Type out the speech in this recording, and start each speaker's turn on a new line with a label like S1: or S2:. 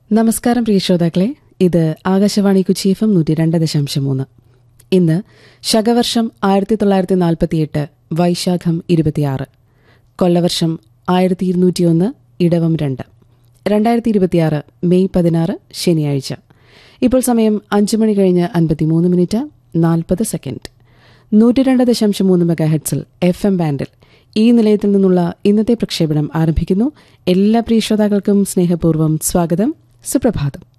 S1: നമസ്കാരം പ്രിയ ശ്രോതാക്കളെ ഇത് ആകാശവാണി കുച്ചി എഫ് എം നൂറ്റി രണ്ട് ദശാംശം മൂന്ന് ഇന്ന് ശകവർഷം ആയിരത്തി തൊള്ളായിരത്തി നാൽപ്പത്തിയെട്ട് വൈശാഖം ഇരുപത്തിയാറ് കൊല്ലവർഷം ആയിരത്തി ഇരുന്നൂറ്റിയൊന്ന് ഇടവം രണ്ട് രണ്ടായിരത്തി ഇരുപത്തിയാറ് മെയ് പതിനാറ് ശനിയാഴ്ച ഇപ്പോൾ സമയം അഞ്ച് മണി കഴിഞ്ഞ് അൻപത്തിമൂന്ന് മിനിറ്റ് നാൽപ്പത് സെക്കൻഡ് നൂറ്റി രണ്ട് ദശാംശം മൂന്ന് മെഗാ ഹെഡ്സിൽ എഫ് എം ബാൻഡിൽ ഈ നിലയത്തിൽ നിന്നുള്ള ഇന്നത്തെ പ്രക്ഷേപണം ആരംഭിക്കുന്നു എല്ലാ പ്രിയ ശ്രോതാക്കൾക്കും സ്നേഹപൂർവ്വം സ്വാഗതം സുപ്രഭാതം